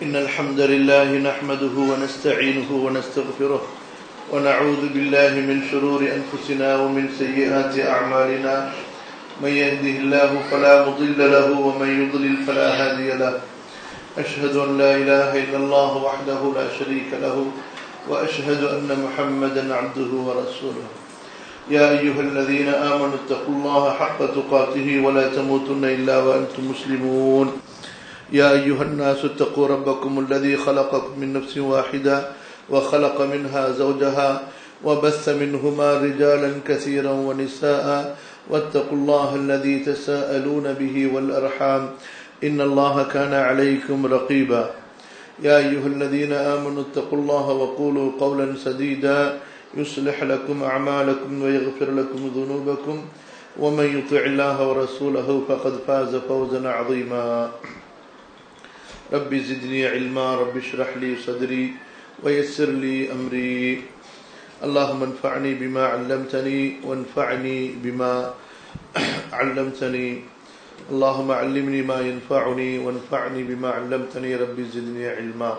إن الحمد لله نحمده ونستعينه ونستغفره ونعوذ بالله من شرور أنفسنا ومن سيئات أعمالنا من يهده الله فلا مضل له ومن يضلل فلا هادي له أشهد أن لا إله إلا الله وحده لا شريك له وأشهد أن محمدا عبده ورسوله يا أيها الذين آمنوا اتقوا الله حق تقاته ولا تموتن إلا وأنتم مسلمون يا أيها الناس اتقوا ربكم الذي خلقكم من نفس واحدة وخلق منها زوجها وبث منهما رجالا كثيرا ونساء واتقوا الله الذي تساءلون به والأرحام إن الله كان عليكم رقيبا يا أيها الذين آمنوا اتقوا الله وقولوا قولا سديدا يصلح لكم أعمالكم ويغفر لكم ذنوبكم ومن يطع الله ورسوله فقد فاز فوزا عظيما ربي زدني علما ربي اشرح لي صدري ويسر لي أمري اللهم انفعني بما علمتني وانفعني بما علمتني اللهم علمني ما ينفعني وانفعني بما علمتني ربي زدني علما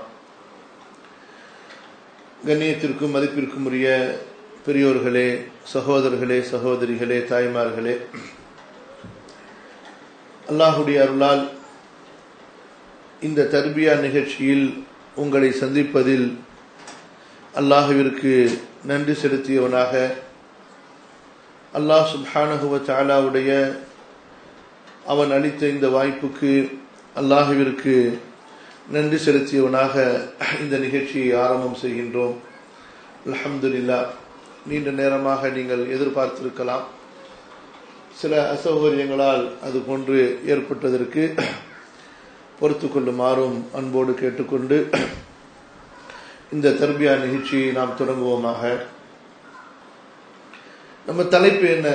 கண்ணியத்திற்கும் மதிப்பிற்கும் உரிய பெரியோர்களே சகோதரர்களே சகோதரிகளே தாய்மார்களே அல்லாஹுடைய அருளால் இந்த தர்பியா நிகழ்ச்சியில் உங்களை சந்திப்பதில் அல்லாஹுவிற்கு நன்றி செலுத்தியவனாக அல்லாஹ் சுப்ஹானஹுவ சாலாவுடைய அவன் அளித்த இந்த வாய்ப்புக்கு அல்லாஹுவிற்கு நன்றி செலுத்தியவனாக இந்த நிகழ்ச்சியை ஆரம்பம் செய்கின்றோம் அலமதுல்லா நீண்ட நேரமாக நீங்கள் எதிர்பார்த்திருக்கலாம் சில அசௌகரியங்களால் அது போன்று ஏற்பட்டதற்கு பொறுத்து கொள்ளுமாறும் அன்போடு கேட்டுக்கொண்டு இந்த தர்பியா நிகழ்ச்சியை நாம் தொடங்குவோமாக நம்ம தலைப்பு என்ன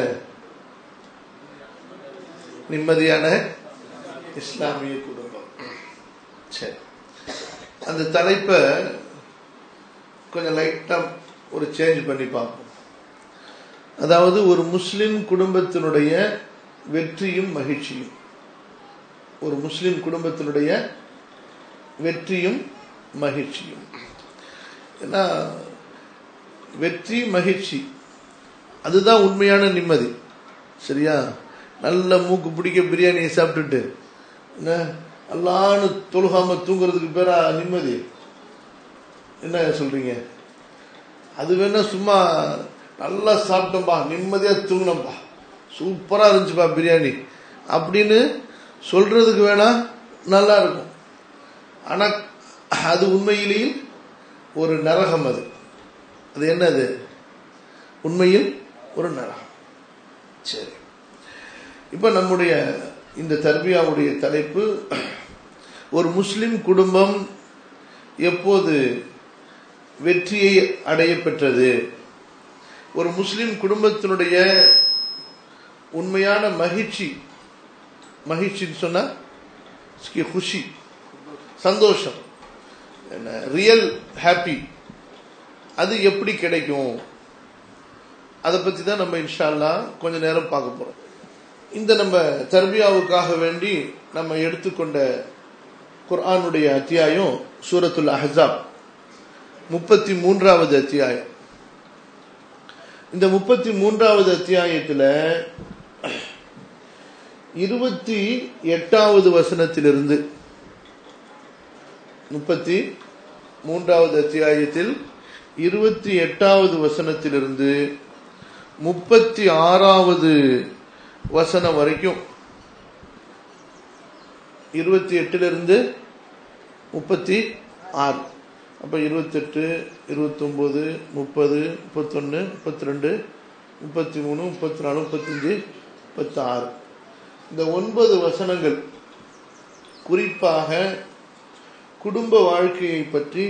நிம்மதியான இஸ்லாமிய குடும்பம் சரி அந்த தலைப்பை கொஞ்சம் லைட்டாக ஒரு சேஞ்ச் பண்ணி பார்ப்போம் அதாவது ஒரு முஸ்லிம் குடும்பத்தினுடைய வெற்றியும் மகிழ்ச்சியும் ஒரு முஸ்லிம் குடும்பத்தினுடைய வெற்றியும் மகிழ்ச்சியும் ஏன்னா வெற்றி மகிழ்ச்சி அதுதான் உண்மையான நிம்மதி சரியா நல்ல மூக்கு பிடிக்க பிரியாணியை சாப்பிட்டுட்டு என்ன அல்லான்னு தொழுகாம தூங்குறதுக்கு பேரா நிம்மதி என்ன சொல்றீங்க அது வேணா சும்மா நல்லா சாப்பிட்டோம்பா நிம்மதியா தூங்கினோம்பா சூப்பரா இருந்துச்சுப்பா பிரியாணி அப்படின்னு சொல்றதுக்கு வேணா நல்லா இருக்கும் ஆனா அது உண்மையிலேயே ஒரு நரகம் அது அது என்னது உண்மையில் ஒரு நரகம் சரி இப்ப நம்முடைய இந்த தர்பியாவுடைய தலைப்பு ஒரு முஸ்லிம் குடும்பம் எப்போது வெற்றியை அடைய பெற்றது ஒரு முஸ்லிம் குடும்பத்தினுடைய உண்மையான மகிழ்ச்சி மகிழ்ச்சின்னு சொன்னா குஷி சந்தோஷம் ரியல் ஹாப்பி அது எப்படி கிடைக்கும் அதை பத்தி தான் நம்ம இன்ஷால்லா கொஞ்ச நேரம் பார்க்க போறோம் இந்த நம்ம தர்பியாவுக்காக வேண்டி நம்ம எடுத்துக்கொண்ட குர்ஆனுடைய அத்தியாயம் சூரத்துல் அஹாப் முப்பத்தி மூன்றாவது அத்தியாயம் இந்த முப்பத்தி மூன்றாவது அத்தியாயத்தில் இருபத்தி எட்டாவது வசனத்திலிருந்து முப்பத்தி மூன்றாவது அத்தியாயத்தில் இருபத்தி எட்டாவது வசனத்திலிருந்து முப்பத்தி ஆறாவது வசனம் வரைக்கும் இருபத்தி எட்டுல இருந்து முப்பத்தி ஆறு அப்ப இருபத்தெட்டு இருபத்தி ஒன்பது முப்பது முப்பத்தொன்னு முப்பத்தி ரெண்டு முப்பத்தி மூணு முப்பத்தி நாலு முப்பத்தஞ்சு முப்பத்தி ஆறு இந்த ஒன்பது வசனங்கள் குறிப்பாக குடும்ப வாழ்க்கையை பற்றி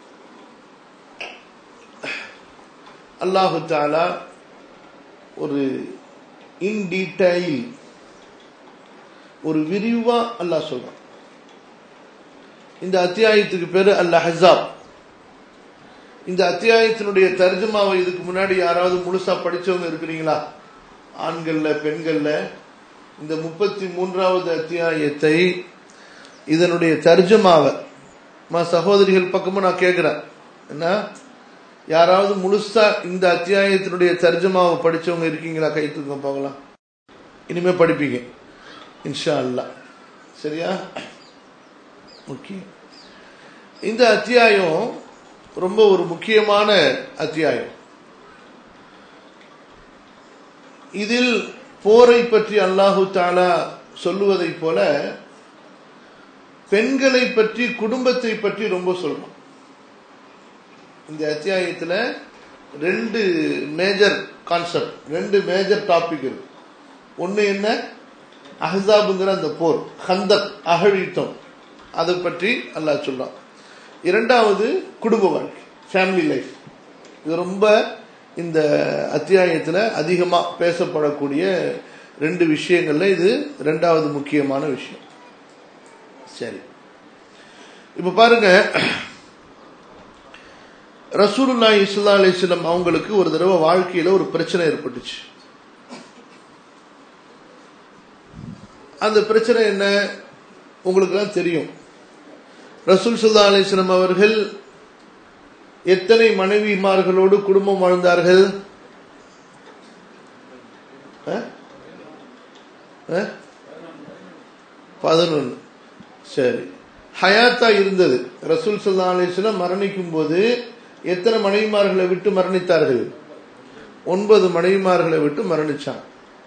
அல்லாஹு தாலா ஒரு இன் டீடைல் ஒரு விரிவா அல்லாஹ் சொல்றான் இந்த அத்தியாயத்துக்கு பேரு அல் ஹசாப் இந்த அத்தியாயத்தினுடைய தர்ஜமாவை இதுக்கு முன்னாடி யாராவது முழுசா படிச்சவங்க இருக்கிறீங்களா ஆண்கள்ல பெண்கள்ல இந்த முப்பத்தி மூன்றாவது அத்தியாயத்தை இதனுடைய தர்ஜமாவை சகோதரிகள் பக்கமும் நான் கேட்கிறேன் என்ன யாராவது முழுசா இந்த அத்தியாயத்தினுடைய தர்ஜமாவை படிச்சவங்க இருக்கீங்களா கை தூக்க பார்க்கலாம் இனிமே படிப்பீங்க இன்ஷா அல்லா சரியா முக்கியம் இந்த அத்தியாயம் ரொம்ப ஒரு முக்கியமான அத்தியாயம் இதில் போரை பற்றி அல்லாஹு தாலா சொல்லுவதைப் போல பெண்களை பற்றி குடும்பத்தை பற்றி ரொம்ப சொல்றோம் இந்த அத்தியாயத்தில் ரெண்டு மேஜர் கான்செப்ட் ரெண்டு மேஜர் டாபிக் இருக்கு ஒன்று என்ன அஹாபுங்கிற அந்த போர் ஹந்தக் அகழித்தம் அதை பற்றி அல்லாஹ் சொல்றான் இரண்டாவது குடும்ப வாழ்க்கை ஃபேமிலி லைஃப் இது ரொம்ப இந்த அத்தியாயத்தில் அதிகமாக பேசப்படக்கூடிய ரெண்டு விஷயங்கள்ல இது ரெண்டாவது முக்கியமான விஷயம் சரி இப்ப பாருங்க ரசூலுல்லா இஸ்லா அலிஸ்லம் அவங்களுக்கு ஒரு தடவை வாழ்க்கையில ஒரு பிரச்சனை ஏற்பட்டுச்சு அந்த பிரச்சனை என்ன உங்களுக்கு தான் தெரியும் ரசூல் சுல்லா அலிஸ்லம் அவர்கள் எத்தனை மனைவிமார்களோடு குடும்பம் வாழ்ந்தார்கள் பதினொன்று சரி ஹயாத்தா இருந்தது ரசூல் சல்லா அலிஸ்லாம் மரணிக்கும் போது எத்தனை மனைவிமார்களை விட்டு மரணித்தார்கள் ஒன்பது மனைவிமார்களை விட்டு மரணிச்சான்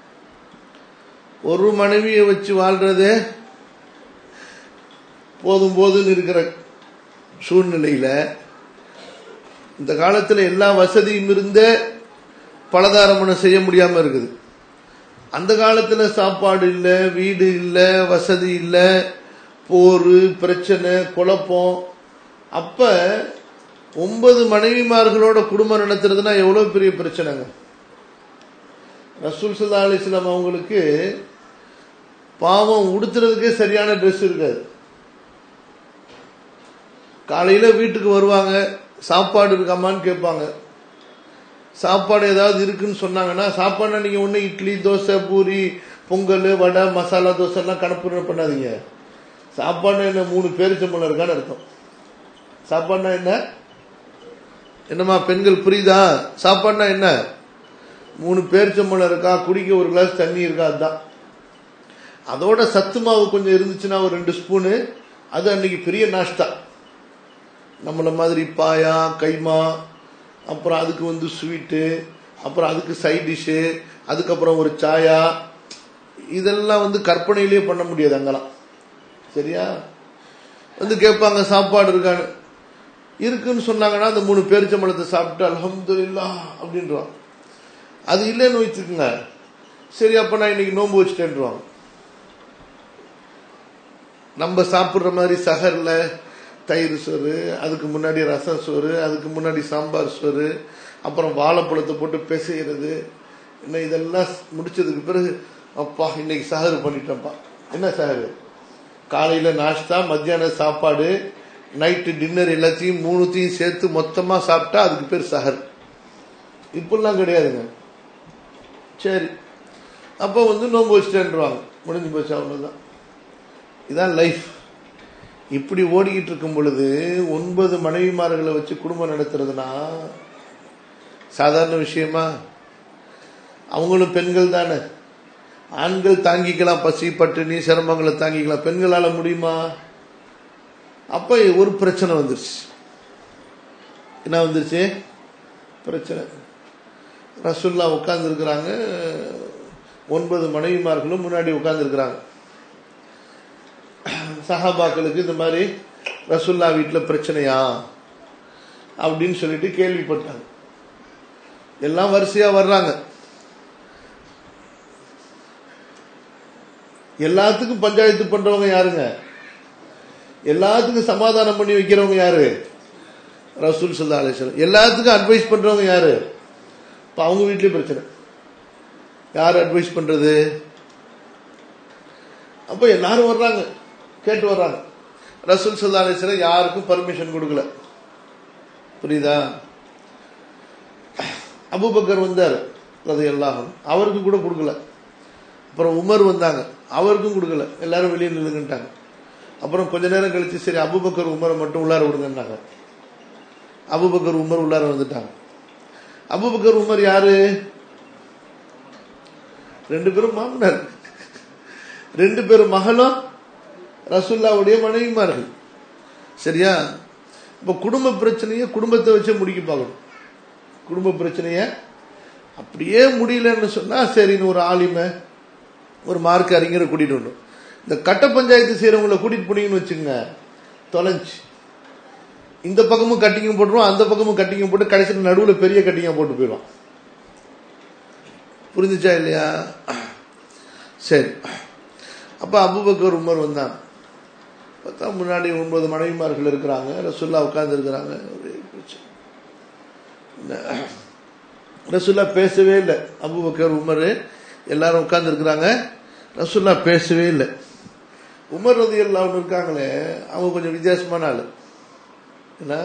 ஒரு மனைவியை வச்சு வாழ்றதே போதும் போதுன்னு இருக்கிற சூழ்நிலையில இந்த காலத்துல எல்லா வசதியும் இருந்த பலதாரமணம் செய்ய முடியாம இருக்குது அந்த காலத்துல சாப்பாடு இல்ல வீடு இல்ல வசதி இல்ல போர் பிரச்சனை குழப்பம் அப்ப ஒன்பது மனைவிமார்களோட குடும்பம் நடத்துறதுனா எவ்வளவு பெரிய பிரச்சனைங்க ரசூல் சல்லா அலிஸ்லாம் அவங்களுக்கு பாவம் உடுத்துறதுக்கே சரியான ட்ரெஸ் இருக்காது காலையில வீட்டுக்கு வருவாங்க சாப்பாடு இருக்காமான்னு கேட்பாங்க சாப்பாடு ஏதாவது இருக்குன்னு சொன்னாங்கன்னா சாப்பாடுனா நீங்க ஒண்ணு இட்லி தோசை பூரி பொங்கல் வடை மசாலா தோசை எல்லாம் கணப்பு பண்ணாதீங்க சாப்பாடுனா என்ன மூணு பேரிச்சம்பளம் இருக்கான்னு அர்த்தம் சாப்பாடுனா என்ன என்னம்மா பெண்கள் புரியுதா சாப்பாடுனா என்ன மூணு பேரிச்சம்பளம் இருக்கா குடிக்க ஒரு கிளாஸ் தண்ணி இருக்கா அதுதான் அதோட சத்து மாவு கொஞ்சம் இருந்துச்சுன்னா ஒரு ரெண்டு ஸ்பூனு அது அன்னைக்கு பெரிய நாஷ்டா நம்மள மாதிரி பாயா கைமா அப்புறம் அதுக்கு வந்து ஸ்வீட்டு அப்புறம் அதுக்கு சைட் டிஷ்ஷு அதுக்கப்புறம் ஒரு சாயா இதெல்லாம் வந்து கற்பனையிலேயே பண்ண முடியாது அங்கெல்லாம் சரியா வந்து கேட்பாங்க சாப்பாடு இருக்கான்னு இருக்குன்னு சொன்னாங்கன்னா அந்த மூணு பேரிச்சம்பழத்தை சாப்பிட்டு அலமதுல்லா அப்படின்றான் அது இல்லைன்னு வச்சுக்கோங்க சரி அப்ப நான் இன்னைக்கு நோன்பு வச்சுட்டேன்றாங்க நம்ம சாப்பிட்ற மாதிரி சஹர்ல தயிர் சோறு அதுக்கு முன்னாடி ரசம் சோறு அதுக்கு முன்னாடி சாம்பார் சோறு அப்புறம் வாழைப்பழத்தை போட்டு பிசைகிறது என்ன இதெல்லாம் முடிச்சதுக்கு பிறகு அப்பா இன்னைக்கு சஹர் பண்ணிட்டேன்ப்பா என்ன சஹர் காலையில நாஷ்டா மத்தியான சாப்பாடு நைட்டு டின்னர் எல்லாத்தையும் மூணுத்தையும் சேர்த்து மொத்தமா சாப்பிட்டா அதுக்கு பேர் சஹர் இப்படிலாம் கிடையாதுங்க சரி அப்போ வந்து நோன்பு வச்சுட்டேன்றாங்க முடிஞ்சு போச்சு அவ்வளவுதான் இதான் லைஃப் இப்படி ஓடிக்கிட்டு இருக்கும் பொழுது ஒன்பது மனைவிமார்களை வச்சு குடும்பம் நடத்துறதுனா சாதாரண விஷயமா அவங்களும் பெண்கள் தானே ஆண்கள் தாங்கிக்கலாம் பசி பட்டினி சிரமங்களை தாங்கிக்கலாம் பெண்களால முடியுமா அப்ப ஒரு பிரச்சனை வந்துருச்சு என்ன வந்துருச்சு பிரச்சனை ரசுல்லா உட்கார்ந்து இருக்கிறாங்க ஒன்பது மனைவிமார்களும் முன்னாடி உட்கார்ந்து இருக்கிறாங்க சஹாபாக்களுக்கு இந்த மாதிரி ரசுல்லா வீட்டில் பிரச்சனையா அப்படின்னு சொல்லிட்டு கேள்விப்பட்டாங்க எல்லாம் வரிசையா வர்றாங்க எல்லாத்துக்கும் பஞ்சாயத்து பண்றவங்க யாருங்க எல்லாத்துக்கும் சமாதானம் பண்ணி வைக்கிறவங்க யாரு ரசூல் சல்லா அலிஸ்லாம் எல்லாத்துக்கும் அட்வைஸ் பண்றவங்க யாரு இப்ப அவங்க வீட்லயும் பிரச்சனை யார் அட்வைஸ் பண்றது அப்ப எல்லாரும் வர்றாங்க கேட்டு வர்றாங்க ரசூல் சல்லா அலிஸ்லாம் யாருக்கும் பர்மிஷன் கொடுக்கல புரியுதா அபுபக்கர் வந்தார் அது எல்லாம் அவருக்கு கூட கொடுக்கல அப்புறம் உமர் வந்தாங்க அவருக்கும் கொடுக்கல எல்லாரும் வெளியே நின்றுக்கிட்டாங்க அப்புறம் கொஞ்ச நேரம் கழிச்சு சரி அபுபக்கர் உமரை மட்டும் உள்ளார விடுங்கன்னாங்க அபுபக்கர் உமர் உள்ளார வந்துட்டாங்க அபுபக்கர் உமர் யாரு ரெண்டு பேரும் மாமனார் ரெண்டு பேரும் மகளும் ரசுல்லாவுடைய மனைவிமார்கள் சரியா இப்ப குடும்ப பிரச்சனையை குடும்பத்தை வச்சு முடிக்க பார்க்கணும் குடும்ப பிரச்சனைய அப்படியே முடியலன்னு சொன்னா சரின்னு ஒரு ஆலிமை ஒரு மார்க் அறிஞரை கூட்டிட்டு வரணும் இந்த கட்ட பஞ்சாயத்து செய்யறவங்களை கூட்டிட்டு போனீங்கன்னு வச்சுங்க தொலைஞ்சு இந்த பக்கமும் கட்டிங்க போட்டுருவோம் அந்த பக்கமும் கட்டிங்க போட்டு கடைசியில் நடுவில் பெரிய கட்டிங்க போட்டு போயிடும் புரிஞ்சுச்சா இல்லையா சரி அப்ப அபுபக்கர் உமர் வந்தான் பார்த்தா முன்னாடி ஒன்பது மனைவிமார்கள் இருக்கிறாங்க ரசுல்லா உட்கார்ந்து இருக்கிறாங்க ஒரே பிரச்சனை. என்ன- ரசுல்லா பேசவே இல்லை அபுபக்கர் உமர் எல்லாரும் உட்கார்ந்து இருக்கிறாங்க ரசுல்லா பேசவே இல்லை உமர் ரதி எல்லாம் இருக்காங்களே அவங்க கொஞ்சம் வித்தியாசமான ஆளு என்ன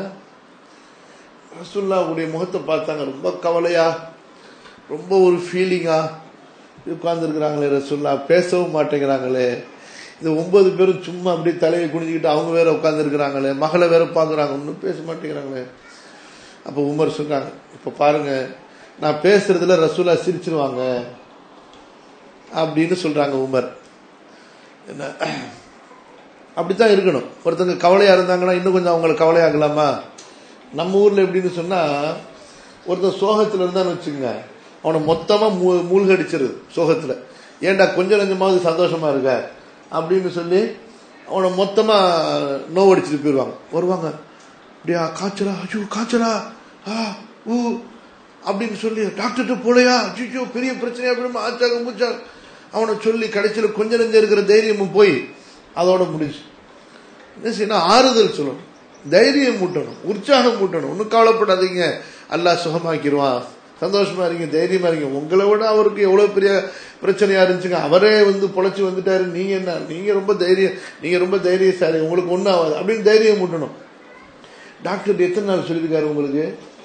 ரசுல்லாவுடைய முகத்தை பார்த்தாங்க ரொம்ப கவலையா ரொம்ப ஒரு ஃபீலிங்கா உட்கார்ந்து இருக்கிறாங்களே ரசுல்லா பேசவும் மாட்டேங்கிறாங்களே இந்த ஒன்பது பேரும் சும்மா அப்படியே தலையை குனிஞ்சுக்கிட்டு அவங்க வேற உட்கார்ந்து இருக்கிறாங்களே மகளை வேற பாக்குறாங்க ஒன்றும் பேச மாட்டேங்கிறாங்களே அப்ப உமர் சொல்றாங்க இப்ப பாருங்க நான் பேசுறதுல ரசூலா சிரிச்சிருவாங்க அப்படின்னு சொல்றாங்க உமர் என்ன அப்படித்தான் இருக்கணும் ஒருத்தங்க கவலையா இருந்தாங்கன்னா இன்னும் கொஞ்சம் அவங்களுக்கு கவலையாகலாமா நம்ம ஊர்ல எப்படின்னு சொன்னா ஒருத்தன் சோகத்துல இருந்தான்னு வச்சுங்க அவனை மொத்தமா மூ- மூழ்கடிச்சிருது சோகத்துல ஏன்டா கொஞ்சம் கொஞ்சமாவது சந்தோஷமா இருக்க அப்படின்னு சொல்லி அவனை மொத்தமா நோவடிச்சிட்டு போயிடுவாங்க வருவாங்க அப்படியா காய்ச்சலா ஐயோ காய்ச்சலா ஆ ஊ அப்படின்னு சொல்லி டாக்டர்கிட்ட போலையா ஐயோ பெரிய பிரச்சனையா அப்படின்னு ஆச்சாக மூச்சா அவனை சொல்லி கடைசியில் கொஞ்ச நெஞ்சம் இருக்கிற தைரியமும் போய் அதோட முடிஞ்சு என்ன செய்யணும் ஆறுதல் சொல்லணும் தைரியம் மூட்டணும் உற்சாகம் மூட்டணும் ஒன்றும் கவலைப்படாதீங்க அல்லாஹ் சுகமாக்கிடுவான் சந்தோஷமா இருங்க தைரியமா இருங்க உங்களை விட அவருக்கு எவ்வளவு பெரிய பிரச்சனையா இருந்துச்சுங்க அவரே வந்து பொழைச்சு வந்துட்டாரு நீங்க என்ன நீங்க ரொம்ப தைரியம் நீங்க ரொம்ப தைரியசாலி உங்களுக்கு ஒன்றும் ஆகாது அப்படின்னு தைரியம் மூட்டணும் டாக்டர் எத்தனை நாள் சொல்லியிருக்காரு உங்களுக்கு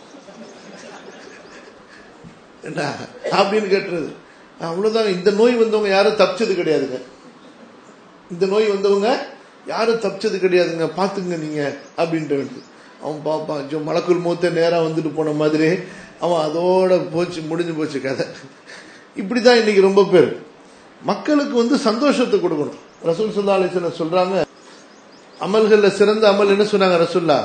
என்ன அப்படின்னு கேட்டுறது அவ்வளவுதான் இந்த நோய் வந்தவங்க யாரும் தப்பிச்சது கிடையாதுங்க இந்த நோய் வந்தவங்க யாரும் தப்பிச்சது கிடையாதுங்க பாத்துங்க நீங்க அப்படின்ட்டு வந்து. அவன் பாப்பான் ஐயோ மலக்குள் மூத்த நேரா வந்துட்டு போன மாதிரி அவன் அதோட போச்சு முடிஞ்சு போச்சு கதை இப்படிதான் இன்னைக்கு ரொம்ப பேர் மக்களுக்கு வந்து சந்தோஷத்தை கொடுக்கணும் ரசூல் சுல்லா அலிஸ்லாம் சொல்றாங்க அமல்கள்ல சிறந்த அமல் என்ன சொன்னாங்க ரசூல்லா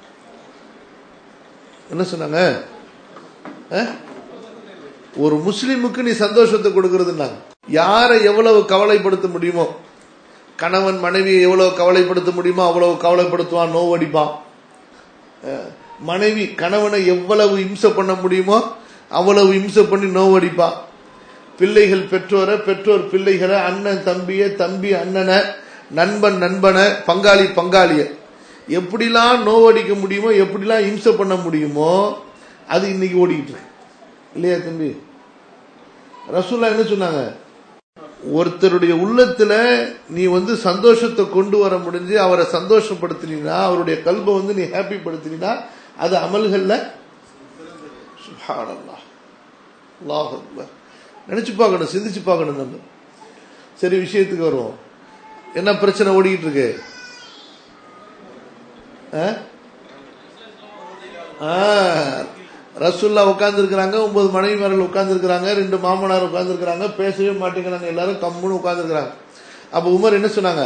என்ன சொன்னாங்க அஹ்? ஒரு முஸ்லிமுக்கு நீ சந்தோஷத்தை கொடுக்கறதுனாங்க யாரை எவ்வளவு கவலைப்படுத்த முடியுமோ கணவன் மனைவியை எவ்வளவு கவலைப்படுத்த முடியுமோ அவ்வளவு கவலைப்படுத்துவான் நோவடிப்பான் அஹ், மனைவி கணவனை எவ்வளவு இம்சை பண்ண முடியுமோ அவ்வளவு இம்சை பண்ணி நோவடிப்பான் பிள்ளைகள் பெற்றோரை பெற்றோர் பிள்ளைகளை அண்ணன் தம்பிய தம்பி அண்ணனை நண்பன் நண்பனை பங்காளி பங்காளிய எப்படிலாம் நோவடிக்க முடியுமோ எப்படிலாம் இம்சை பண்ண முடியுமோ அது இன்னைக்கு ஓடிக்கிட்டு இருக்கு இல்லையா தம்பி ரசூல்லா என்ன சொன்னாங்க ஒருத்தருடைய உள்ளத்துல நீ வந்து சந்தோஷத்தை கொண்டு வர முடிஞ்சு அவரை சந்தோஷப்படுத்தினா அவருடைய கல்பை வந்து நீ ஹாப்பி படுத்தினா அது அமல்கள்ல சுப்ஹானல்லாஹ் அல்லாஹ் அக்பர். நினைச்சு பார்க்கணும் சிந்திச்சு பார்க்கணும் நம்ம சரி விஷயத்துக்கு வருவோம் என்ன பிரச்சனை ஓடிக்கிட்டு இருக்கு ஆ? ஆ, ரசூல்லா உட்கார்ந்து இருக்கிறாங்க ஒன்பது மனைவிமார்கள் உட்கார்ந்து இருக்கிறாங்க ரெண்டு மாமனார் உட்கார்ந்து இருக்கிறாங்க பேசவே மாட்டேங்கிறாங்க எல்லாரும் கம்முன்னு உட்கார்ந்து இருக்கிறாங்க அப்ப உமர் என்ன சொன்னாங்க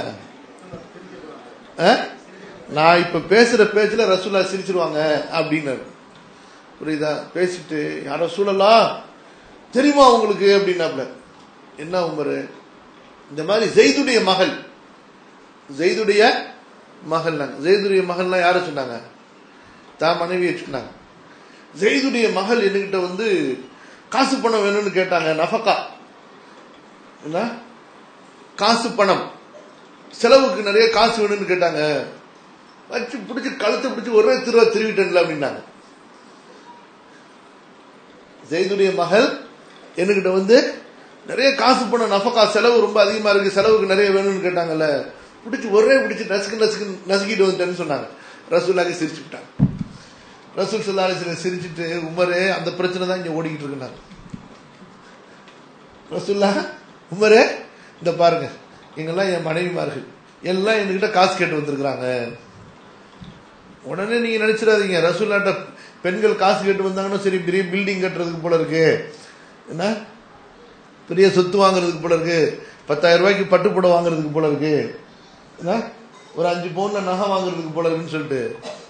ஆ? நான் இப்ப பேசுற பேச்சுல ரசூல்லா சிரிச்சிருவாங்க அப்படின்னாரு புரியுதா பேசிட்டு யாரோ சூழலா தெரியுமா உங்களுக்கு அப்படின்னாப்ல என்ன உமர் இந்த மாதிரி ஜெய்துடைய மகள் ஜெய்துடைய மகள் ஜெய்துடைய மகள்லாம் யார சொன்னாங்க தான் மனைவியை சொன்னாங்க ஜெய்துடைய மகள் என்கிட்ட வந்து காசு பணம் வேணும்னு கேட்டாங்க நஃபக்கா என்ன காசு பணம் செலவுக்கு நிறைய காசு வேணும்னு கேட்டாங்க வச்சு பிடிச்சி கழுத்தை பிடிச்சி ஒரே திருவா திருவிட்டேன்ல அப்படின்னாங்க ஜெய்துடைய மகள் என்கிட்ட வந்து நிறைய காசு பணம் நஃபக்கா செலவு ரொம்ப அதிகமா இருக்கு செலவுக்கு நிறைய வேணும்னு கேட்டாங்கல்ல பிடிச்சி ஒரே பிடிச்சி நசுக்கு நசுக்கு நசுக்கிட்டு வந்துட்டேன்னு சொன்னாங்க ரசூல்லாக்கு சிரிச்சு விட்டாங்க ரசூல் சல்லா அலிஸ்லாம் சிரிச்சிட்டு உமரே அந்த பிரச்சனை தான் இங்க ஓடிக்கிட்டு இருக்குனாங்க ரசூல்லா உமரே இந்த பாருங்க எங்கெல்லாம் என் மனைவிமார்கள் எல்லாம் என்கிட்ட காசு கேட்டு வந்திருக்கிறாங்க உடனே நீங்க நினைச்சிடாதீங்க ரசூல்லாட்ட பெண்கள் காசு கேட்டு வந்தாங்கன்னா சரி பெரிய பில்டிங் கட்டுறதுக்கு போல இருக்கு என்ன பெரிய சொத்து வாங்குறதுக்கு போல இருக்கு பத்தாயிரம் ரூபாய்க்கு பட்டுப்புடவை வாங்குறதுக்கு போல இருக்கு என்ன ஒரு அஞ்சு பவுன்ல நகை வாங்குறதுக்கு போல இருக்குன்னு சொல்லிட்டு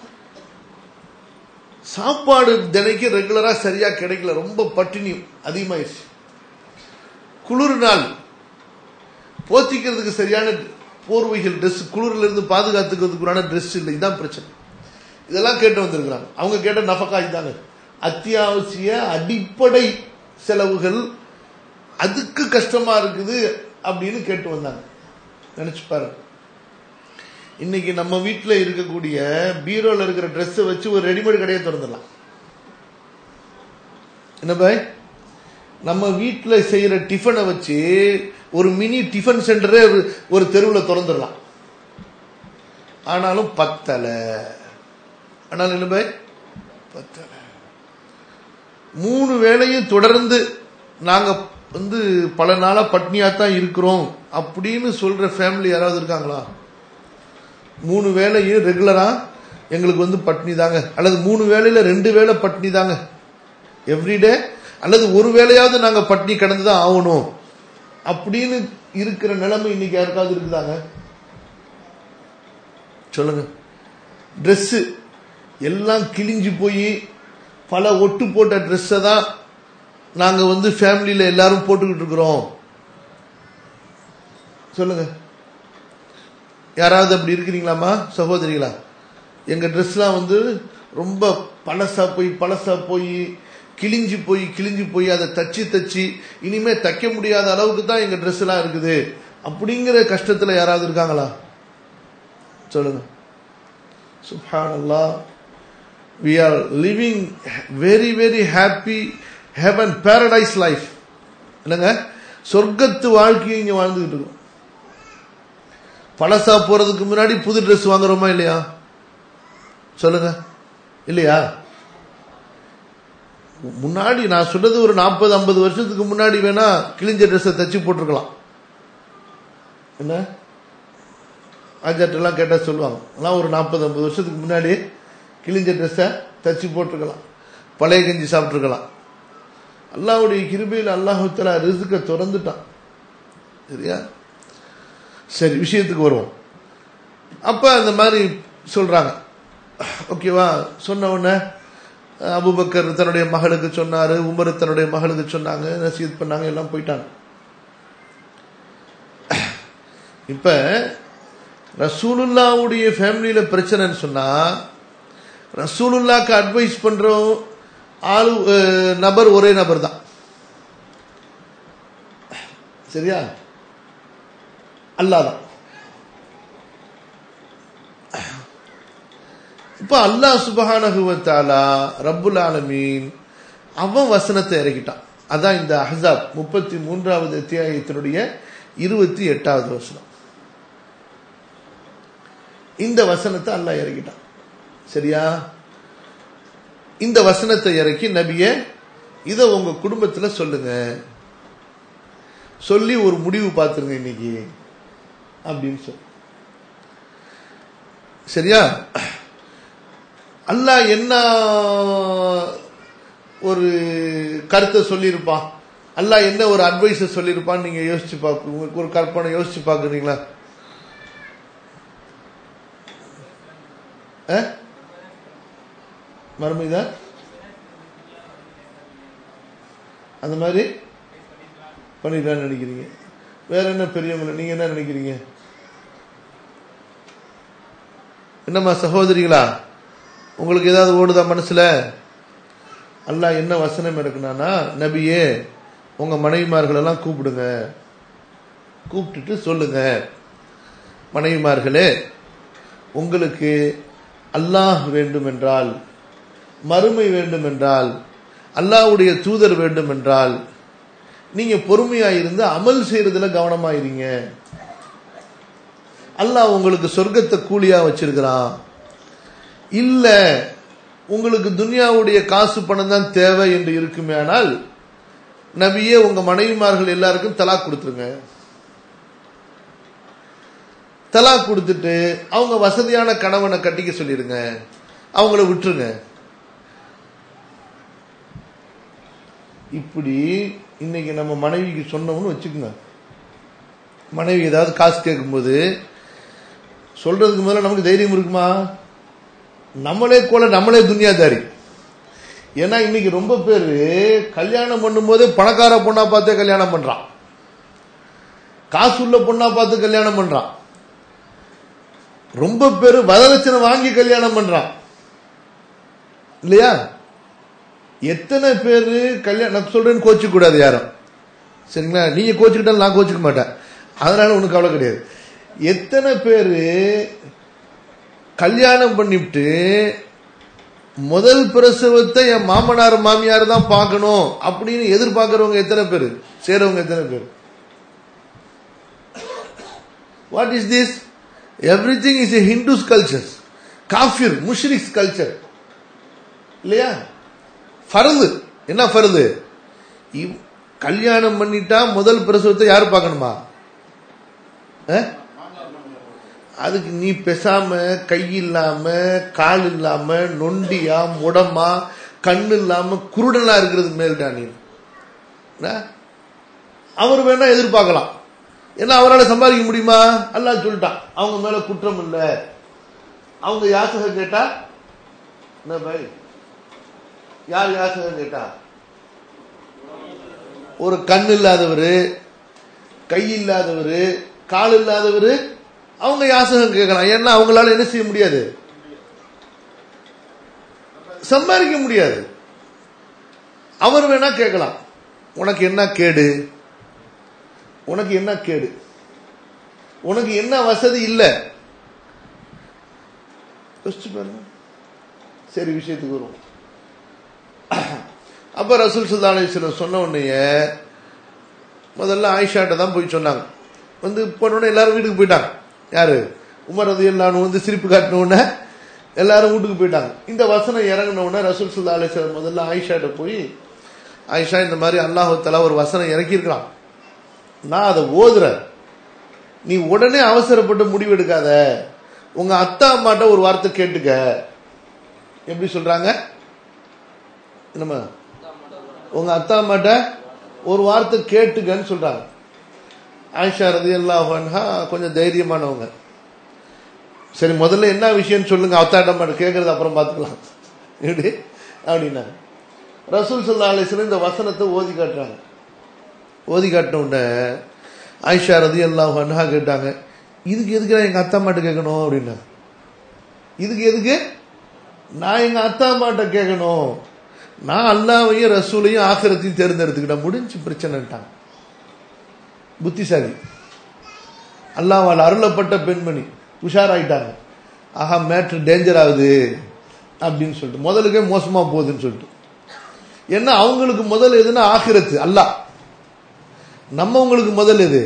சாப்பாடு தினைக்கு ரெகுலரா சரியா கிடைக்கல ரொம்ப பட்டினி அதிகமாயிருச்சு குளிர் நாள் போத்திக்கிறதுக்கு சரியான போர்வைகள் ட்ரெஸ் குளிர்ல இருந்து பாதுகாத்துக்கிறதுக்குறான ட்ரெஸ் இல்லை இதுதான் பிரச்சனை இதெல்லாம் கேட்டு வந்திருக்கிறாங்க அவங்க கேட்ட நஃபக்கா இதாங்க அத்தியாவசிய அடிப்படை செலவுகள் அதுக்கு கஷ்டமா இருக்குது அப்படின்னு கேட்டு வந்தாங்க நினைச்சு பாருங்க இன்னைக்கு நம்ம வீட்டில் இருக்கக்கூடிய பீரோல இருக்கிற ட்ரெஸ்ஸை வச்சு ஒரு ரெடிமேட் கடையை திறந்துடலாம் என்ன பாய் நம்ம வீட்டில் செய்யற டிஃபனை வச்சு ஒரு மினி டிஃபன் சென்டரே ஒரு- ஒரு தெருவில் திறந்துடலாம் ஆனாலும் பத்தலை ஆனாலும் என்ன பாய் பத்தலை மூணு வேளையும் தொடர்ந்து நாங்க வந்து பல நாளா பட்னியா தான் இருக்கிறோம் அப்படின்னு சொல்ற ஃபேமிலி யாராவது இருக்காங்களா மூணு வேளையும் ரெகுலரா எங்களுக்கு வந்து பட்னி தாங்க அல்லது மூணு வேளையில ரெண்டு வேளை பட்னி தாங்க எவ்ரிடே அல்லது ஒரு வேளையாவது நாங்க பட்னி கடந்து தான் ஆகணும் அப்படின்னு இருக்கிற நிலைமை இன்னைக்கு யாருக்காவது இருக்குதாங்க சொல்லுங்க Dress எல்லாம் கிழிஞ்சு போய் பல ஒட்டு போட்ட ட்ரெஸ்ஸை தான் நாங்க வந்து ஃபேமிலியில எல்லாரும் போட்டுக்கிட்டு இருக்கிறோம் சொல்லுங்க யாராவது அப்படி இருக்கிறீங்களாமா சகோதரிகளா எங்க ட்ரெஸ்லாம் வந்து ரொம்ப பழசா போய் பழசா போய் கிழிஞ்சு போய் கிழிஞ்சு போய் அதை தச்சு தச்சு இனிமே தைக்க முடியாத அளவுக்கு தான் எங்க ட்ரெஸ் எல்லாம் இருக்குது அப்படிங்கிற கஷ்டத்துல யாராவது இருக்காங்களா சொல்லுங்க சுப்ஹானல்லாஹ் we are living very very happy heaven paradise life இல்லைங்க சொர்க்கத்து வாழ்க்கையை இங்க வாழ்ந்துகிட்டு இருக்கோம் பழசா போறதுக்கு முன்னாடி புது Dress வாங்குறோமா இல்லையா சொல்லுங்க இல்லையா முன்னாடி நான் சொன்னது ஒரு நாற்பது ஐம்பது வருஷத்துக்கு முன்னாடி வேணா கிழிஞ்ச ட்ரெஸ்ஸை தச்சு போட்டிருக்கலாம் என்ன ஆஜாட்டெல்லாம் கேட்டால் சொல்லுவாங்க எல்லாம் ஒரு நாற்பது ஐம்பது வருஷத்துக்கு முன்னாடி கிழிஞ்ச ட்ரெஸ்ஸை தச்சு போட்டிருக்கலாம் பழைய கஞ்சி சாப்பிட்ருக்கலாம் அல்லாஹ்வுடைய கிருபையில் அல்லாஹுத்தலா ரிசுக்கை திறந்துட்டான் சரியா சரி விஷயத்துக்கு வருவோம் அப்ப அந்த மாதிரி சொல்றாங்க ஓகேவா சொன்ன உடனே அபுபக்கர் தன்னுடைய மகளுக்கு சொன்னாரு உமர் தன்னுடைய மகளுக்கு சொன்னாங்க நசீத் பண்ணாங்க எல்லாம் போயிட்டாங்க இப்ப ரசூலுல்லாவுடைய ஃபேமிலியில பிரச்சனைன்னு சொன்னா ரசூலுல்லாக்கு அட்வைஸ் பண்ற ஆளு அஹ், நபர் ஒரே நபர் தான் சரியா அல்லாஹ் தான் இப்ப அல்லாஹ் சுபஹானஹு வ தஆலா ரப்புல் ஆலமீன் அவன் வசனத்தை இறக்கிட்டான் அதான் இந்த அஹ்ஸாப் முப்பத்தி மூன்றாவது அத்தியாயத்தினுடைய இருபத்தி எட்டாவது வசனம் இந்த வசனத்தை அல்லாஹ் இறக்கிட்டான் சரியா இந்த வசனத்தை இறக்கி நபியே இதை உங்க குடும்பத்துல சொல்லுங்க சொல்லி ஒரு முடிவு பார்த்துருங்க இன்னைக்கு அப்படின்னு சொல்லி சரியா அல்லாஹ் என்ன ஒரு கருத்தை சொல்லியிருப்பான் அல்லாஹ் என்ன ஒரு அட்வைஸை சொல்லியிருப்பான்னு நீங்க யோசிச்சு பார்க்க உங்களுக்கு ஒரு கற்பனை யோசிச்சு பார்க்குறீங்களா மறுமைதா அந்த மாதிரி பண்ணிடலாம்னு நினைக்கிறீங்க வேற என்ன பெரியவங்க நீங்க என்ன நினைக்கிறீங்க என்னம்மா சகோதரிகளா உங்களுக்கு ஏதாவது ஓடுதா மனசுல அல்லாஹ் என்ன வசனம் எடுக்கணும்னா நபியே உங்க மனைவிமார்கள் எல்லாம் கூப்பிடுங்க கூப்பிட்டுட்டு சொல்லுங்க மனைவிமார்களே உங்களுக்கு அல்லாஹ் வேண்டும் என்றால் மறுமை வேண்டும் என்றால் அல்லாஹ்வுடைய தூதர் வேண்டும் என்றால் நீங்க பொறுமையா இருந்து அமல் செய்யறதுல கவனமா இருங்க அல்லாஹ் உங்களுக்கு சொர்க்கத்தை கூலியா வச்சிருக்கிறான் இல்ல உங்களுக்கு துனியாவுடைய காசு பணம் தான் தேவை என்று இருக்குமே ஆனால் நபியே உங்க மனைவிமார்கள் எல்லாருக்கும் தலாக் கொடுத்துருங்க தலா கொடுத்துட்டு அவங்க வசதியான கணவனை கட்டிக்க சொல்லிடுங்க அவங்கள விட்டுருங்க இப்படி இன்னைக்கு நம்ம மனைவிக்கு சொன்னோம்னு வச்சுக்கோங்க மனைவி ஏதாவது காசு கேட்கும்போது சொல்றதுக்கு முதல்ல நமக்கு தைரியம் இருக்குமா நம்மளே கோல நம்மளே துனியாதாரி ஏன்னா இன்னைக்கு ரொம்ப பேர் கல்யாணம் பண்ணும்போதே பணக்கார பொண்ணா பார்த்தே கல்யாணம் பண்றான் காசு உள்ள பொண்ணா பார்த்து கல்யாணம் பண்றான் ரொம்ப பேர் வரதட்சணை வாங்கி கல்யாணம் பண்றான் இல்லையா எத்தனை பேர் கல்யாணம் நான் சொல்றேன்னு கோச்சிக்க கூடாது யாரும் சரிங்களா நீங்க கோச்சுக்கிட்டாலும் நான் கோச்சிக்க மாட்டேன் அதனால உனக்கு கவலை கிடையாது எத்தனை பேர் கல்யாணம் பண்ணிவிட்டு முதல் பிரசவத்தை என் மாமனார் மாமியார் தான் பார்க்கணும் அப்படின்னு எதிர்பார்க்கறவங்க எத்தனை பேர் சேரவங்க எத்தனை பேர் what is this everything is a Hindus culture காஃபிர் முஷ்ரிக்ஸ் கல்ச்சர் இல்லையா ஃபருது என்ன ஃபருது இவ்- கல்யாணம் பண்ணிட்டா முதல் பிரசவத்தை யார் பார்க்கணுமா அஹ்? அதுக்கு நீ பேசாம கை இல்லாம கால் இல்லாம நொண்டியா முடமா கண்ணு இல்லாம குருடனா இருக்கிறதுக்கு மேல்டா நீ என்ன? அவர் வேணா எதிர்பார்க்கலாம் ஏன்னா அவரால் சம்பாதிக்க முடியுமா அல்லாஹ் சொல்லிட்டான் அவங்க மேல குற்றம் இல்லை அவங்க யாசகம் கேட்டா என்ன பாய் யார் யாசகம் கேட்டா ஒரு கண் இல்லாதவர் கை இல்லாதவர் கால் இல்லாதவர் அவங்க யாசகம் கேட்கலாம் ஏன்னா அவங்களால என்ன செய்ய முடியாது சம்பாதிக்க முடியாது அவர் வேணா கேட்கலாம் உனக்கு என்ன கேடு உனக்கு என்ன கேடு உனக்கு என்ன வசதி இல்லை யோசிச்சு பாருங்க சரி விஷயத்துக்கு வருவோம் அப்ப ரசூல் சுல்லா அலிஸ்லம் சொன்ன உடனே முதல்ல ஆயிஷாட்ட தான் போய் சொன்னாங்க வந்து போனோடனே எல்லாரும் வீட்டுக்கு போயிட்டாங்க யாரு உமர் ரதி எல்லாரும் வந்து சிரிப்பு காட்டின உடனே எல்லாரும் வீட்டுக்கு போயிட்டாங்க இந்த வசனம் இறங்கின உடனே ரசூல் சுல்லா அலிஸ்லம் முதல்ல ஆயிஷாட்ட போய் ஆயிஷா இந்த மாதிரி அல்லாஹு தலா ஒரு வசனம் இறக்கியிருக்கிறான் நான் அதை ஓதுறேன் நீ உடனே அவசரப்பட்டு முடிவு எடுக்காத உங்க அத்தா அம்மாட்ட ஒரு வார்த்தை கேட்டுக்க எப்படி சொல்றாங்க நம்ம உங்க அத்தா அம்மாட்ட ஒரு வார்த்தை கேட்டுக்கன்னு சொல்றாங்க ஆயிஷா ரதி அல்லாஹா கொஞ்சம் தைரியமானவங்க சரி முதல்ல என்ன விஷயம்னு சொல்லுங்க அத்தாட்ட அம்மாட்ட கேட்கறது அப்புறம் பார்த்துக்கலாம் எப்படி அப்படின்னா ரசூல் சல்லா அலிஸ்லாம் இந்த வசனத்தை ஓதி காட்டுறாங்க ஓதி காட்டின உடனே ஆயிஷா ரதி அல்லாஹ் அன்ஹா கேட்டாங்க இதுக்கு எதுக்கு நான் எங்க அத்தா அம்மாட்ட கேட்கணும் அப்படின்னா இதுக்கு எதுக்கு நான் எங்க அத்தா அம்மாட்ட கேட்கணும் நான் அல்லாவையும் ரசூலையும் ஆக்கிரத்தையும் தேர்ந்தெடுத்துக்கிட்டேன் முடிஞ்சு பிரச்சனைட்டாங்க புத்திசாலி அல்லாவால் அருளப்பட்ட பெண்மணி உஷாராயிட்டாங்க ஆஹா மேட்ரு டேஞ்சர் ஆகுது அப்படின்னு சொல்லிட்டு முதலுக்கே மோசமா போகுதுன்னு சொல்லிட்டு ஏன்னா அவங்களுக்கு முதல் எதுன்னா ஆகிரத்து அல்லாஹ் நம்ம உங்களுக்கு முதல் எது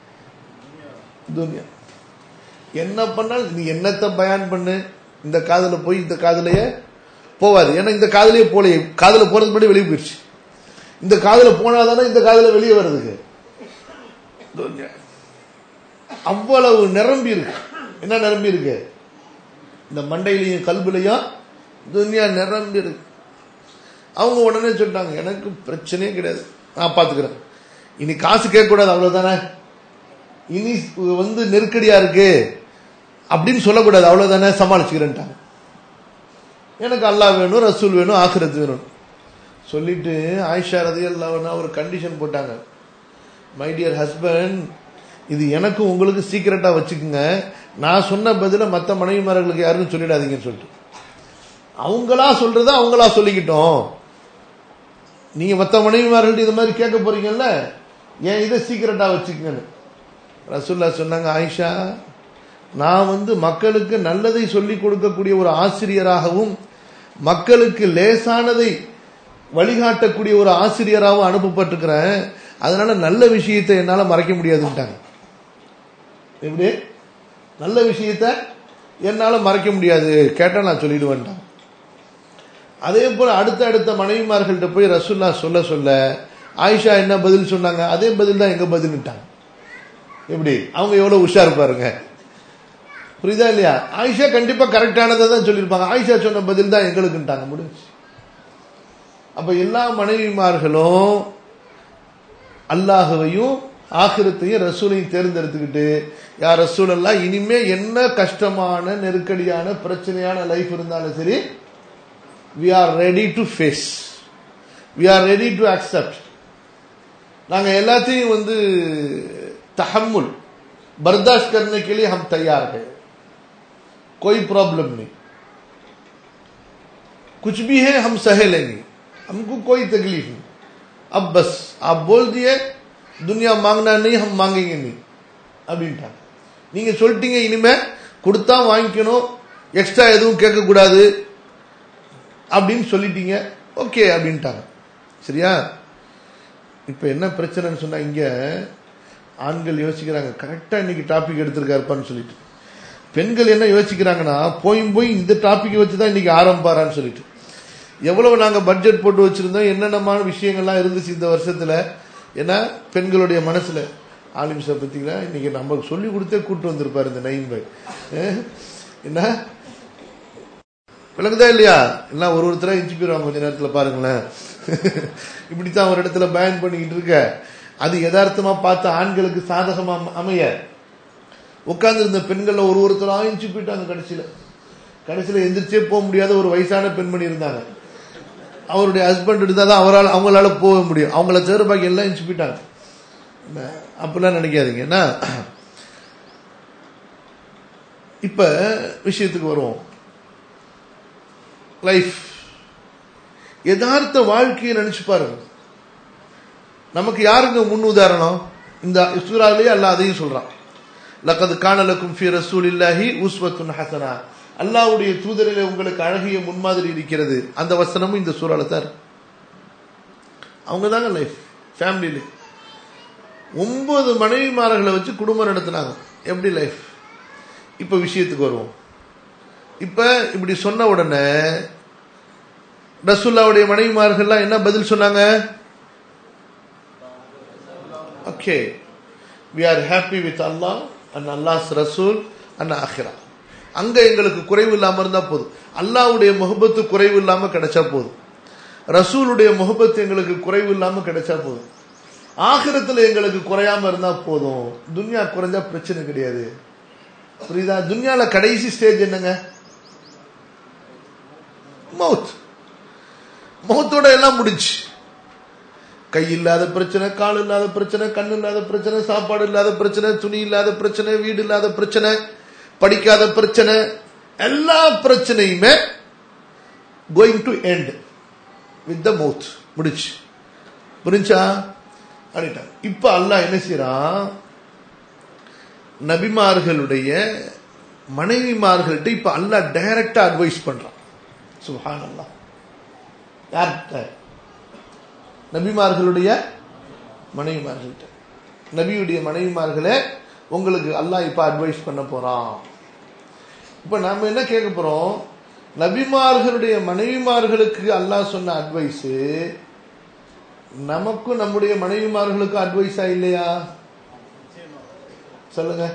துனியா என்ன பண்ணாலும் நீ என்னத்தை பயான் பண்ணு இந்த காதுல போய் இந்த காதுலயே போவாது ஏன்னா இந்த காதுலயே போல காதுல போறதுக்கு முன்னாடி வெளியே போயிடுச்சு இந்த காதுல போனாதானே இந்த காதுல வெளியே வர்றதுக்கு துன்யா. அவ்வளவு நிரம்பி இருக்கு என்ன நிரம்பி இருக்கு இந்த மண்டையிலையும் கல்புலையும் துன்யா நிரம்பி இருக்கு அவங்க உடனே சொல்லிட்டாங்க எனக்கு பிரச்சனையே கிடையாது நான் பாத்துக்கிறேன் இனி காசு கேட்க கூடாது அவ்வளவுதானே இனி வந்து நெருக்கடியா இருக்கு அப்படின்னு சொல்லக்கூடாது அவ்வளவுதானே சமாளிச்சுக்கிறேன்ட்டாங்க எனக்கு அல்லாஹ் வேணும் ரசூல் வேணும் ஆக்கிரத்து வேணும் சொல்லிட்டு ஆயிஷா ரதி அல்லாஹ்னா ஒரு கண்டிஷன் போட்டாங்க மை டியர் ஹஸ்பண்ட் இது எனக்கும் உங்களுக்கு சீக்கிரட்டா வச்சுக்குங்க நான் சொன்ன பதில மற்ற மனைவிமார்களுக்கு யாருன்னு சொல்லிடாதீங்கன்னு சொல்லிட்டு அவங்களா சொல்றத அவங்களா சொல்லிக்கிட்டோம் நீங்க மற்ற மனைவிமார்கள்ட்ட இது மாதிரி கேட்க போறீங்கல்ல ஏன் இதை சீக்கிரட்டா வச்சுக்கங்கன்னு ரசூல்லா சொன்னாங்க ஆயிஷா நான் வந்து மக்களுக்கு நல்லதை சொல்லிக் கொடுக்கக்கூடிய ஒரு ஆசிரியராகவும் மக்களுக்கு லேசானதை வழிகாட்டக்கூடிய ஒரு ஆசிரியராகவும் அனுப்பப்பட்டிருக்கிறேன் அதனால நல்ல விஷயத்தை என்னால மறைக்க முடியாதுன்ட்டாங்க எப்படி நல்ல விஷயத்த என்னால மறைக்க முடியாது கேட்டா நான் சொல்லிடுவேன்ட்டாங்க அதே போல அடுத்த அடுத்த மனைவிமார்கள்ட்ட போய் ரசுல்லா சொல்ல சொல்ல ஆயிஷா என்ன பதில் சொன்னாங்க அதே பதில் தான் எங்க பதில்ட்டாங்க எப்படி அவங்க எவ்வளவு உஷார் பாருங்க புரியுதா இல்லையா ஆயிஷா கண்டிப்பா கரெக்டானதை தான் சொல்லியிருப்பாங்க ஆயிஷா சொன்ன பதில் தான் எங்களுக்குன்ட்டாங்க முடிஞ்சு அப்ப எல்லா மனைவிமார்களும் அல்லாஹுவையும் ஆகிரத்தையும் ரசூலையும் தேர்ந்தெடுத்துக்கிட்டு யார் ரசூல் எல்லாம் இனிமே என்ன கஷ்டமான நெருக்கடியான பிரச்சனையான லைஃப் இருந்தாலும் சரி we are ready to face we are ready to accept நாங்க எல்லாத்தையும் வந்து तहमुल बर्दाश्त करने के लिए हम तैयार है कोई प्रॉब्लम नहीं कुछ भी है हम सह लेंगे हमको कोई तकलीफ नहीं अब बस आप बोल दिए दुनिया मांगना नहीं हम मांगेंगे नहीं அப்படின்ட்டாங்க நீங்க சொல்லிட்டீங்க இனிமே கொடுத்தா வாங்கிக்கணும் எக்ஸ்ட்ரா எதுவும் கேட்கக்கூடாது அப்படின்னு சொல்லிட்டீங்க ஓகே அப்படின்ட்டாங்க சரியா இப்ப என்ன பிரச்சனைன்னு சொன்னா இங்க ஆண்கள் யோசிக்கிறாங்க கரெக்டா இன்னைக்கு டாபிக் எடுத்திருக்காருப்பான்னு சொல்லிட்டு பெண்கள் என்ன யோசிக்கிறாங்கன்னா போயும் போய் இந்த டாபிக் வச்சுதான் இன்னைக்கு ஆரம்பிப்பாரான்னு சொல்லிட்டு எவ்வளவு நாங்க பட்ஜெட் போட்டு வச்சிருந்தோம் என்னென்னமான விஷயங்கள்லாம் இருந்துச்சு இந்த வருஷத்துல ஏன்னா பெண்களுடைய மனசுல ஆலிம் சார் பத்திங்களா இன்னைக்கு நம்ம சொல்லி கொடுத்தே கூட்டு வந்திருப்பாரு இந்த நைன் பை என்ன விளக்குதா இல்லையா எல்லாம் ஒரு ஒருத்தரா இன்ச்சு போயிருவாங்க கொஞ்ச நேரத்துல பாருங்களேன் இப்படித்தான் ஒரு இடத்துல பயன் பண்ணிக்கிட்டு இருக்க அது யதார்த்தமா பார்த்த ஆண்களுக்கு சாதகமா அமைய உட்கார்ந்து இருந்த பெண்கள்ல ஒரு ஒருத்தரா இன்ச்சு போயிட்டாங்க கடைசியில கடைசியில எந்திரிச்சே போக முடியாத ஒரு வயசான பெண்மணி இருந்தாங்க அவருடைய ஹஸ்பண்ட் இருந்தா தான் அவரால் அவங்களால போக முடியும் அவங்கள தவிர பாக்கி எல்லாம் இன்ச்சு போயிட்டாங்க அப்படிலாம் நினைக்காதீங்க என்ன இப்ப விஷயத்துக்கு வருவோம் லைஃப் யதார்த்த வாழ்க்கையை நினைச்சு பாருங்க நமக்கு யாருங்க முன் உதாரணம் இந்த சூறாவிலேயே அல்ல அதையும் சொல்றான் லக்கது காணலக்கும் ஃபி ரசூலில்லாஹி உஸ்வத்துன் ஹசனா அல்லாவுடைய தூதரிலே உங்களுக்கு அழகிய முன்மாதிரி இருக்கிறது அந்த வசனமும் இந்த சூறால தான் அவங்க தாங்க லைஃப் ஃபேமிலியில ஒன்பது மனைவிமார்களை வச்சு குடும்பம் நடத்தினாங்க எப்படி லைஃப் இப்ப விஷயத்துக்கு வருவோம் இப்ப இப்படி சொன்ன உடனே ரசூல்லாவுடைய மனைவிமார்கள்லாம் என்ன பதில் சொன்னாங்க okay we are happy with Allah and Allah ரசூல் அண்ட் ஆஹிரா அங்க எங்களுக்கு குறைவு இல்லாம இருந்தா போதும் அல்லாவுடைய முகபத்து குறைவு இல்லாம கிடைச்சா போதும் ரசூலுடைய முகபத்து எங்களுக்கு குறைவு இல்லாம கிடைச்சா போதும் ஆகிரத்துல எங்களுக்கு குறையாம இருந்தா போதும் துன்யா குறைஞ்சா பிரச்சனை கிடையாது புரியுதா துன்யால கடைசி ஸ்டேஜ் என்னங்க மவுத் மௌத்தோட எல்லாம் முடிச்சு கை இல்லாத பிரச்சனை கால் இல்லாத பிரச்சனை கண் இல்லாத பிரச்சனை சாப்பாடு இல்லாத பிரச்சனை துணி இல்லாத பிரச்சனை வீடு இல்லாத பிரச்சனை படிக்காத பிரச்சனை எல்லா பிரச்சனையுமே going to end with the mouth முடிச்சு புரிஞ்சா அப்படின்ட்டாங்க இப்ப அல்லாஹ் என்ன செய்யறான் நபிமார்களுடைய மனைவிமார்கள்ட்ட இப்ப அல்லாஹ் டைரக்டா அட்வைஸ் பண்றான் சுஹான் அல்லா யார்கிட்ட நபிமார்களுடைய மனைவிமார்கள்ட்ட நபியுடைய மனைவிமார்களே உங்களுக்கு அல்லாஹ் இப்ப அட்வைஸ் பண்ண போறான் இப்ப நாம என்ன கேட்க போறோம் நபிமார்களுடைய மனைவிமார்களுக்கு அல்லாஹ் சொன்ன அட்வைஸ் நமக்கும் நம்முடைய மனைவிமார்களுக்கும் அட்வைஸா இல்லையா சொல்லுங்க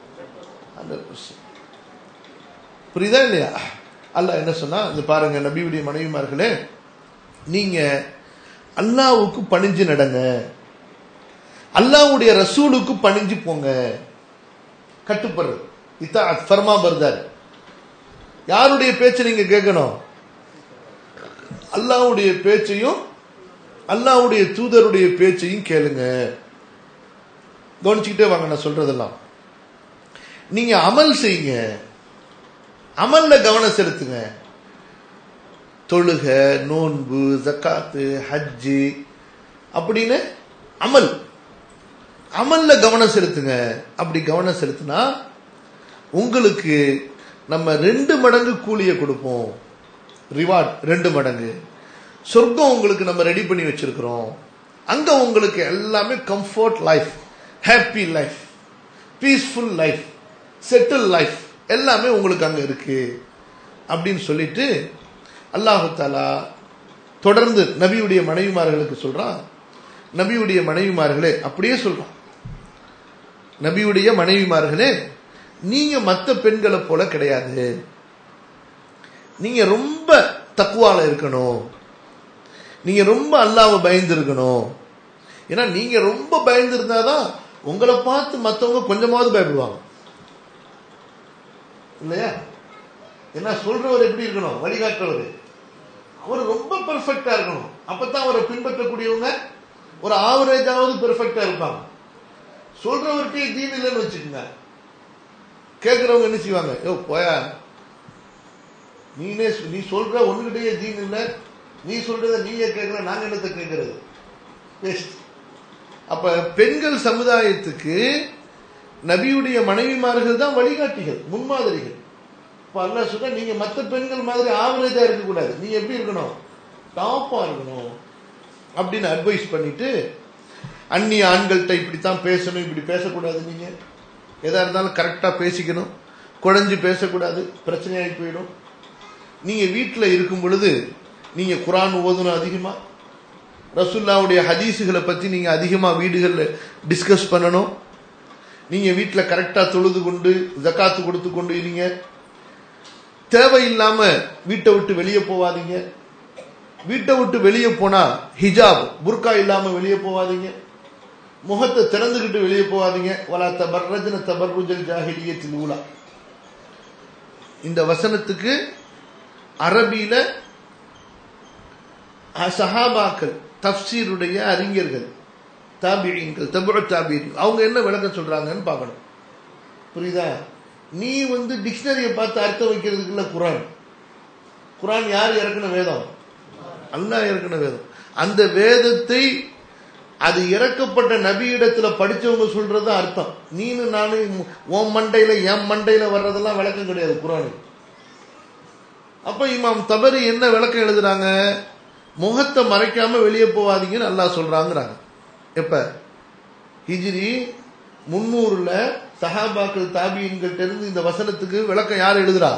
புரியுதா இல்லையா அல்லாஹ் என்ன சொன்னா இது பாருங்க நபியுடைய மனைவிமார்களே நீங்க அல்லாவுக்கு பணிஞ்சு நடங்க அல்லாவுடைய ரசூலுக்கு பணிஞ்சு போங்க கட்டுப்படுறது இத்தா ஃபர்மா பர்தார் யாருடைய பேச்சை நீங்க கேட்கணும் அல்லாவுடைய பேச்சையும் அல்லாவுடைய தூதருடைய பேச்சையும் கேளுங்க கவனிச்சுக்கிட்டே வாங்க நான் சொல்றதெல்லாம் நீங்க அமல் செய்யுங்க அமல்ல கவனம் செலுத்துங்க தொழுக நோன்பு ஜக்காத்து ஹஜ்ஜு அப்படின்னு அமல் அமல்ல கவனம் செலுத்துங்க அப்படி கவனம் செலுத்தினா உங்களுக்கு நம்ம ரெண்டு மடங்கு கூலிய கொடுப்போம் ரிவார்ட் ரெண்டு மடங்கு சொர்க்கம் உங்களுக்கு நம்ம ரெடி பண்ணி வச்சிருக்கிறோம் அங்க உங்களுக்கு எல்லாமே comfort life happy life peaceful life settle life எல்லாமே உங்களுக்கு அங்க இருக்கு அப்படின்னு சொல்லிட்டு அல்லாஹு தாலா தொடர்ந்து நபியுடைய மனைவிமார்களுக்கு சொல்றான் நபியுடைய மனைவிமார்களே அப்படியே சொல்றான் நபியுடைய மனைவிமார்களே நீங்க மற்ற பெண்களை போல கிடையாது நீங்க ரொம்ப தக்குவால இருக்கணும் நீங்க ரொம்ப அல்லாவை பயந்து இருக்கணும் ஏன்னா நீங்க ரொம்ப பயந்து இருந்தாதான் உங்களை பார்த்து மற்றவங்க கொஞ்சமாவது பயப்படுவாங்க இல்லையா என்ன சொல்றவர் எப்படி இருக்கணும் வழிகாட்டுறவர் அவர் ரொம்ப பெர்ஃபெக்டா இருக்கணும் அப்பதான் அவரை பின்பற்றக்கூடியவங்க ஒரு ஆவரேஜாவது பெர்ஃபெக்டா இருப்பாங்க சொல்றவர்கிட்ட தீன் இல்லைன்னு வச்சுக்கோங்க கேட்கிறவங்க என்ன செய்வாங்க யோ போயா நீனே சொ- நீ சொல்ற ஒண்ணுகிட்டயே தீன் இல்ல நீ சொல்றத நீயே கேட்கிற நாங்க என்னத்தை கேட்கறது Waste. அப்ப பெண்கள் சமுதாயத்துக்கு நபியுடைய மனைவிமார்கள் தான் வழிகாட்டிகள் முன்மாதிரிகள் இப்ப அல்லாஹ் சொல்ற நீங்க மற்ற பெண்கள் மாதிரி ஆவரேஜா இருக்கக்கூடாது நீ எப்படி இருக்கணும் டாப்பா இருக்கணும் அப்படின்னு அட்வைஸ் பண்ணிட்டு அந்நிய ஆண்கள்கிட்ட இப்படித்தான் பேசணும் இப்படி பேசக்கூடாது நீங்க எதா இருந்தாலும் கரெக்டா பேசிக்கணும் குழஞ்சு பேசக்கூடாது பிரச்சனையாகி போயிடும் நீங்க வீட்டில் இருக்கும் பொழுது நீங்க குரான் ஓதணும் அதிகமா ரசுல்லாவுடைய ஹதீஸுகளை பத்தி நீங்க அதிகமா வீடுகள்ல டிஸ்கஸ் பண்ணணும் நீங்க வீட்டில் கரெக்டா தொழுது கொண்டு ஜக்காத்து கொடுத்து கொண்டு இருங்க தேவையில்லாம வீட்டை விட்டு வெளியே போவாதீங்க வீட்டை விட்டு வெளியே போனா ஹிஜாப் புர்கா இல்லாம வெளியே போவாதீங்க முகத்தை திறந்துகிட்டு வெளியே போவாதீங்க வலா தபர்ரஜன தபர்ருஜல் ஜாஹிலியத்தில் ஊலா இந்த வசனத்துக்கு அரபியில அஹ், சஹாபாக்கள் தப்சீருடைய அறிஞர்கள் தாபியங்கள் தபுர தாபியங்கள் அவங்க என்ன விளக்கம் சொல்றாங்கன்னு பார்க்கணும் புரியுதா நீ வந்து டிக்ஷனரியை பார்த்து அர்த்தம் வைக்கிறதுக்குள்ள குரான் குரான் யார் இறக்குன வேதம் அல்லாஹ் இறக்குன வேதம் அந்த வேதத்தை அது இறக்கப்பட்ட நபியிடத்துல படிச்சவங்க சொல்றது அர்த்தம் நீனு நானு உன் மண்டையில என் மண்டையில வர்றதெல்லாம் விளக்கம் கிடையாது குரானுக்கு அப்ப இமாம் தபரி என்ன விளக்கம் எழுதுறாங்க முகத்தை மறைக்காம வெளியே போவாதீங்கன்னு அல்லாஹ் சொல்றாங்கிறாங்க எப்ப ஹிஜ்ரி முன்னூறுல சஹாபாக்கள் தாபியின்கிட்ட இருந்து இந்த வசனத்துக்கு விளக்கம் யார் எழுதுறா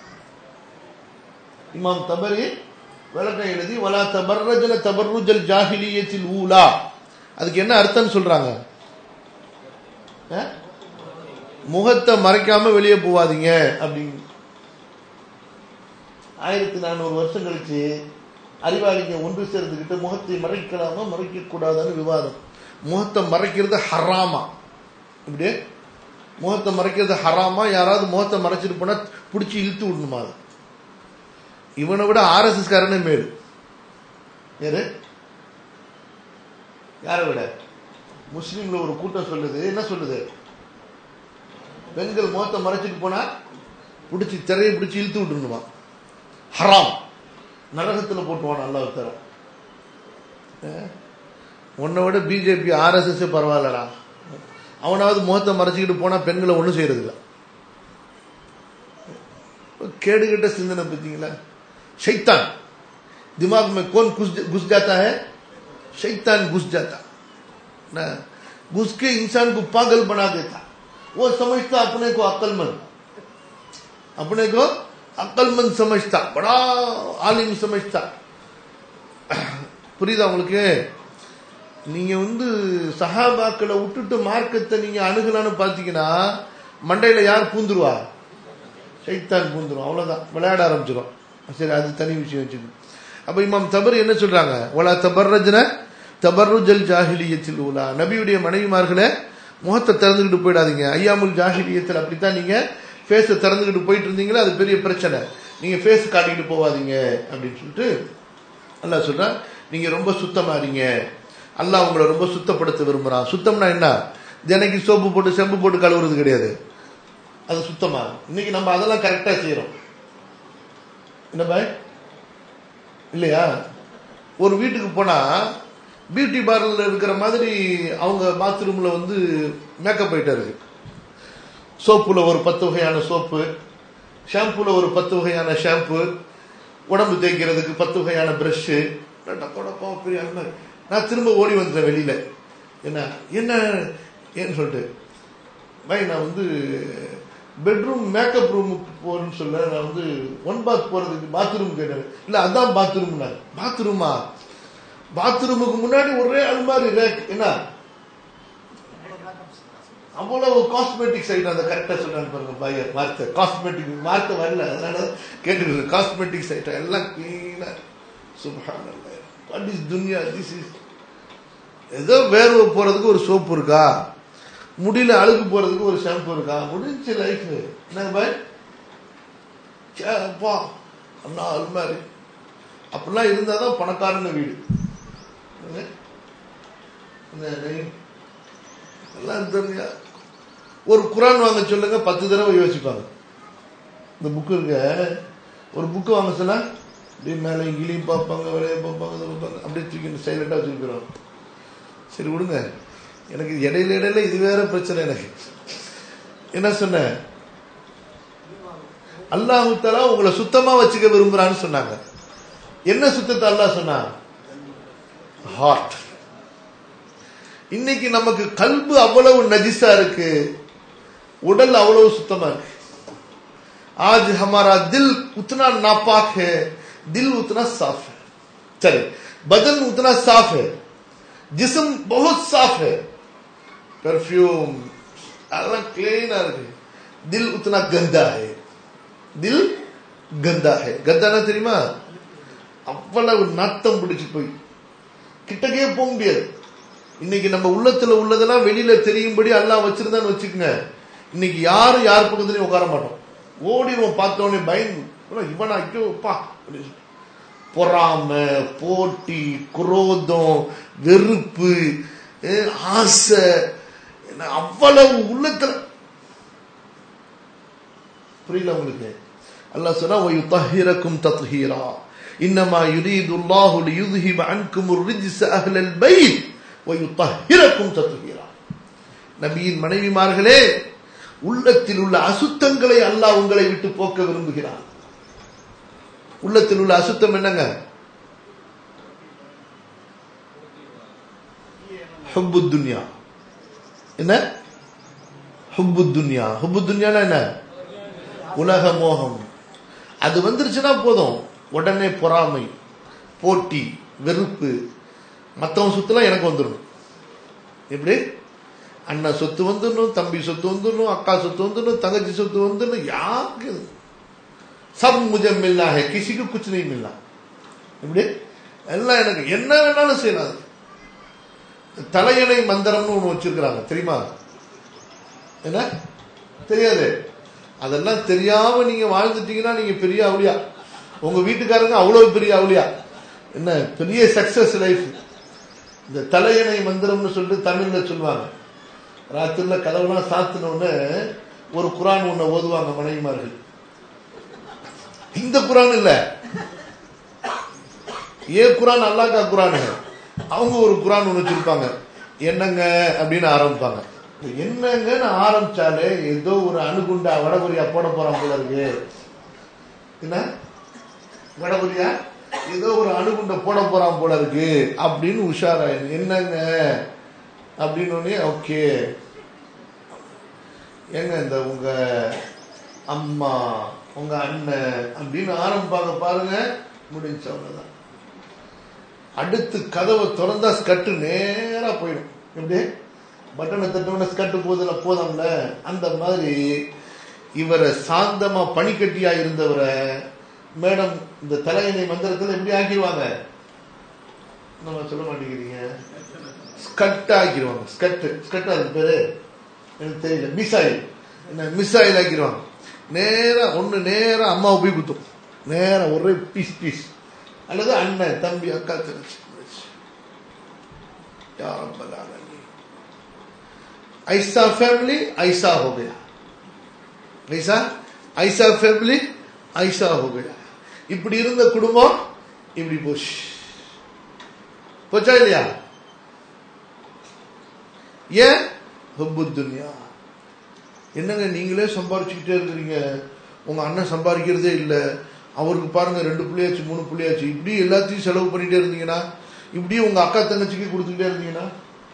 இமாம் தபரி விளக்கம் எழுதி வலா தபர்ரஜன தபர்ருஜல் ஜாஹிலியத்தில் ஊலா அதுக்கு என்ன அர்த்தம் சொல்றாங்க அஹ்? முகத்தை மறைக்காம வெளியே போவாதீங்க அப்படின்னு ஆயிரத்தி நானூறு வருஷம் கழிச்சு அறிவாளிங்க ஒன்று சேர்ந்துக்கிட்டு முகத்தை மறைக்கலாமா மறைக்க கூடாதான்னு விவாதம் முகத்தை மறைக்கிறது ஹராமா இப்படி முகத்தை மறைக்கிறது ஹராமா யாராவது முகத்தை மறைச்சிட்டு போனா பிடிச்சி இழுத்து விடணுமா அதை இவனை விட ஆர்எஸ்எஸ் காரனே மேல் யாரு யாரை விட முஸ்லீம்ல ஒரு கூட்டம் சொல்லுது என்ன சொல்லுது பெண்கள் முகத்தை மறைச்சிட்டு போனா பிடிச்சி திரையை பிடிச்சி இழுத்து விட்டுருணுமா ஹராம் நரகத்துல போட்டுவான் அல்லாஹ் தர உன்னை விட பிஜேபி ஆர்எஸ்எஸ் பரவாயில்லடா அவனாவது முகத்தை மறைச்சிக்கிட்டு போனா பெண்களை ஒன்றும் செய்யறது இல்ல கேடுகட்ட சிந்தனை பார்த்தீங்களா शैतान दिमाग में कौन घुस घुस जाता है शैतान घुस जाता ना घुस के इंसान को पागल बना देता वो समझता अपने को अक्लमंद अपने को अक्लमंद समझता बड़ा आलिम समझता புரியுதா உங்களுக்கு நீங்க வந்து சஹாபாக்களை விட்டுட்டு மார்க்கத்தை நீங்க அணுகலான்னு பாத்தீங்கன்னா மண்டையில யார் பூந்துருவா சைத்தான் பூந்துரும் அவ்வளவுதான் விளையாட ஆரம்பிச்சிடும் சரி அது தனி விஷயம் வச்சுக்கணும் அப்ப இமாம் தபர் என்ன சொல்றாங்க ஒலா தபர்ரஜன தபர்ருஜல் ஜாஹிலியத்தில் உலா நபியுடைய மனைவிமார்களே முகத்தை திறந்துக்கிட்டு போயிடாதீங்க ஐயாமுல் ஜாஹிலியத்தில் அப்படித்தான் நீங்க ஃபேஸை திறந்துக்கிட்டு போயிட்டு இருந்தீங்களா அது பெரிய பிரச்சனை நீங்க ஃபேஸ் காட்டிக்கிட்டு போவாதீங்க அப்படின்னு சொல்லிட்டு அல்லாஹ் சொல்றான் நீங்க ரொம்ப சுத்தமா இருங்க அல்லாஹ் உங்களை ரொம்ப சுத்தப்படுத்த விரும்புறான் சுத்தம்னா என்ன தினைக்கு சோப்பு போட்டு செம்பு போட்டு கழுவுறது கிடையாது அது சுத்தமா இன்னைக்கு நம்ம அதெல்லாம் கரெக்டா செய்யறோம் என்ன பாய் இல்லையா ஒரு வீட்டுக்கு போனா பியூட்டி பார்லர்ல இருக்கிற மாதிரி அவங்க பாத்ரூம்ல வந்து மேக்கப் ஐட்டம் இருக்கு சோப்புல ஒரு பத்து வகையான சோப்பு ஷாம்புல ஒரு பத்து வகையான ஷாம்பு உடம்பு தேய்க்கிறதுக்கு பத்து வகையான பிரஷ்ஷு பெரிய அருமை. நான் திரும்ப ஓடி வந்துட்டேன் வெளியில என்ன என்ன ஏன்னு சொல்லிட்டு பாய் நான் வந்து பெட்ரூம் மேக்கப் ரூமுக்கு போறேன்னு சொல்ல நான் வந்து ஒன் பாத் போறதுக்கு பாத்ரூம் கேட்டேன் இல்ல அதான் பாத்ரூம் பாத்ரூமா பாத்ரூமுக்கு முன்னாடி ஒரே அல்மாரி ரேக் என்ன அவ்வளவு காஸ்மெட்டிக்ஸ் ஐட்டம் அந்த கரெக்டா சொல்றாங்க பாருங்க பையர் வார்த்தை காஸ்மெட்டிக் வார்த்தை வரல அதனால கேட்டுக்கிறது காஸ்மெட்டிக்ஸ் ஐட்டம் எல்லாம் கிளீனா சுபஹான் வாட் இஸ் துன்யா திஸ் இஸ் ஏதோ வேர்வை போறதுக்கு ஒரு சோப்பு இருக்கா முடியல அழுக்கு போறதுக்கு ஒரு ஷாம்பு இருக்கா முடிஞ்ச லைஃப் என்ன பாய் அப்பா அண்ணா அல்மாரி அப்படிலாம் இருந்தால் தான் பணக்காரங்க வீடு எல்லாம் தெரியா ஒரு குரான் வாங்க சொல்லுங்க பத்து தடவை யோசிப்பாங்க இந்த புக்கு இருக்க ஒரு புக்கு வாங்க சொல்ல அப்படியே மேலே இங்கிலையும் பார்ப்பாங்க வெளியே பார்ப்பாங்க இதை பார்ப்பாங்க அப்படியே தூக்கி சைலண்டாக வச்சுருக்கிறோம் சரி விடுங்க எனக்கு இடையில இடையில இது வேற பிரச்சனை எனக்கு என்ன சொன்ன அல்லாஹு தலா உங்களை சுத்தமா வச்சுக்க விரும்புறான்னு சொன்னாங்க என்ன சுத்தத்தை அல்லாஹ் சொன்னா ஹார்ட் இன்னைக்கு நமக்கு கல்பு அவ்வளவு நஜிஸா இருக்கு உடல் அவ்வளவு சுத்தமா இருக்கு आज हमारा दिल उतना नापाक है दिल उतना साफ है चले बदन उतना साफ है जिस्म बहुत साफ है परफ्यूम अलग क्लीन दिल उतना गंदा है தில் கந்தா ஹே கந்தானா தெரியுமா அவ்வளவு நாத்தம் பிடிச்சு போய் கிட்டக்கே போக முடியாது இன்னைக்கு நம்ம உள்ளத்துல உள்ளதெல்லாம் வெளியில தெரியும்படி எல்லாம் வச்சிருந்தான்னு வச்சுக்கோங்க இன்னைக்கு யாரும் யார் பக்கத்துலயும் உட்கார மாட்டோம் ஓடிடுவோம் பார்த்தோன்னே பயந்து இவனா ஐயோப்பா பொறாம போட்டி குரோதம் வெறுப்பு ஆசை அவ்வளவு உள்ளத்துல புரியல உங்களுக்கு அல்லாஹ் சொன்னா ويطهركم تطهيرا انما يريد الله ليذهب عنكم الرجس اهل البيت ويطهركم تطهيرا நபியின் மனைவிமார்களே உள்ளத்தில் உள்ள அசுத்தங்களை அல்லாஹ் உங்களை விட்டு போக்க விரும்புகிறான் உள்ளத்தில் உள்ள அசுத்தம் என்னங்க ஹுப்பு துன்யா என்ன ஹுப்பு துன்யா ஹுப்பு துன்யானா என்ன உலக மோகம் அது வந்துருச்சுன்னா போதும் உடனே பொறாமை போட்டி வெறுப்பு மற்றவன் சொத்துலாம் எனக்கு வந்துடும் எப்படி அண்ணன் சொத்து வந்துடணும் தம்பி சொத்து வந்துடணும் அக்கா சொத்து வந்துடணும் தங்கச்சி சொத்து வந்துடணும் யாருக்கு சப் முஜ மில்லா ஹே கிசிக்கு குச் நீ மில்லா எப்படி எல்லாம் எனக்கு என்ன வேணாலும் செய்யலாம் தலையணை மந்திரம்னு ஒன்று வச்சிருக்கிறாங்க தெரியுமா என்ன தெரியாது அதெல்லாம் தெரியாம நீங்க வாழ்ந்துட்டீங்கன்னா நீங்க பெரிய அவளியா உங்க வீட்டுக்காரங்க அவ்வளவு பெரிய அவளியா என்ன பெரிய சக்சஸ் லைஃப் இந்த தலையணை மந்திரம்னு சொல்லிட்டு தமிழ்ல சொல்லுவாங்க ராத்திரில கதவுலாம் சாத்தினோன்னு ஒரு குரான் ஒண்ணு ஓதுவாங்க மனைவிமார்கள் இந்த குரான் இல்ல ஏ குரான் அல்லாக்கா குரான் அவங்க ஒரு குரான் ஒண்ணு வச்சிருப்பாங்க என்னங்க அப்படின்னு ஆரம்பிப்பாங்க என்னங்கன்னு ஆரம்பிச்சாலே ஏதோ ஒரு அணுகுண்டா வடகொரியா போட போறான் போல இருக்கு என்ன வடகொரியா ஏதோ ஒரு அணுகுண்டை போட போறான் போல இருக்கு அப்படின்னு உஷாராயிரு என்னங்க அப்படின்னு ஓகே ஏங்க இந்த உங்க அம்மா உங்க அண்ணன் அப்படின்னு ஆரம்பிப்பாங்க பாருங்க முடிஞ்ச அவ்வளவுதான் அடுத்து கதவை திறந்தா ஸ்கட்டு நேரா போயிடும் எப்படி பட்டனை தட்டோட ஸ்கட்டு போதில் போதும்ல அந்த மாதிரி இவரை சாந்தமா பனிக்கட்டியா இருந்தவரை மேடம் இந்த தலையணை மந்திரத்தில் எப்படி ஆக்கிடுவாங்க நம்ம சொல்ல மாட்டேங்கிறீங்க ஸ்கட் ஆக்கிடுவாங்க ஸ்கட்டு ஸ்கட் அதுக்கு பேரு எனக்கு தெரியல மிசைல் என்ன மிசைல் ஆக்கிடுவாங்க நேரா ஒன்று நேரா அம்மாவை போய் குத்தும் நேரா ஒரே பீஸ் பீஸ் அல்லது அண்ணன் தம்பி அக்கா தங்கச்சி ऐसा फैमिली ऐसा हो गया ऐसा ऐसा फैमिली ऐसा हो गया இப்படி இருந்த குடும்பம் இப்படி போச்சு போச்சா இல்லையா ஏன் ஹுப்பு துன்யா என்னங்க நீங்களே சம்பாரிச்சுக்கிட்டே இருக்கிறீங்க உங்க அண்ணன் சம்பாதிக்கிறதே இல்லை அவருக்கு பாருங்க ரெண்டு புள்ளியாச்சு மூணு புள்ளியாச்சு இப்படி எல்லாத்தையும் செலவு பண்ணிட்டே இருந்தீங்கன்னா இப்படி உங்க அக்கா தங்கச்சிக்கு கொடுத்துக்கிட்டே இருந்தீங்கன்னா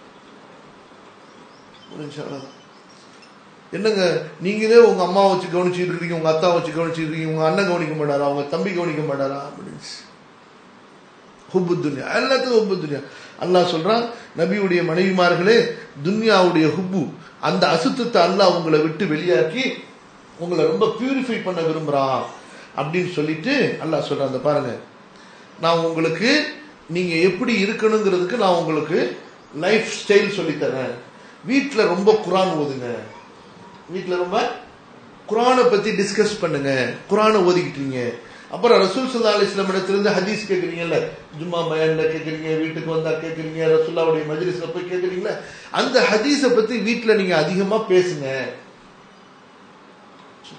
என்னங்க நீங்களே உங்க அம்மா வச்சு கவனிச்சுட்டு இருக்கீங்க உங்க அத்தா வச்சு கவனிச்சுட்டு இருக்கீங்க உங்க அண்ணன் கவனிக்க மாட்டாரா உங்க தம்பி கவனிக்க மாட்டாரா அப்படின்னு ஹுப்பு துன்யா எல்லாத்துக்கும் ஹுப்பு துன்யா அல்லாஹ் சொல்றான் நபியுடைய மனைவிமார்களே துன்யாவுடைய ஹுப்பு அந்த அசுத்தத்தை அல்லாஹ் உங்களை விட்டு வெளியாக்கி உங்களை ரொம்ப பியூரிஃபை பண்ண விரும்புறான் அப்படின்னு சொல்லிட்டு அல்லாஹ் சொல்றான் அந்த பாருங்க நான் உங்களுக்கு நீங்க எப்படி இருக்கணுங்கிறதுக்கு நான் உங்களுக்கு லைஃப் ஸ்டைல் சொல்லித்தரேன் வீட்டில் ரொம்ப குரான் ஓதுங்க வீட்டில் ரொம்ப குரானை பத்தி டிஸ்கஸ் பண்ணுங்க குரானை ஓதிக்கிட்டீங்க அப்புறம் ரசூல் சல்லா அலிஸ்லாம் இடத்திலிருந்து ஹதீஸ் கேட்குறீங்கல்ல ஜும்மா பயான்ல கேட்குறீங்க வீட்டுக்கு வந்தா கேட்குறீங்க ரசூல்லாவுடைய மஜ்லிஸ்ல போய் கேட்குறீங்களா அந்த ஹதீஸை பத்தி வீட்டில் நீங்க அதிகமா பேசுங்க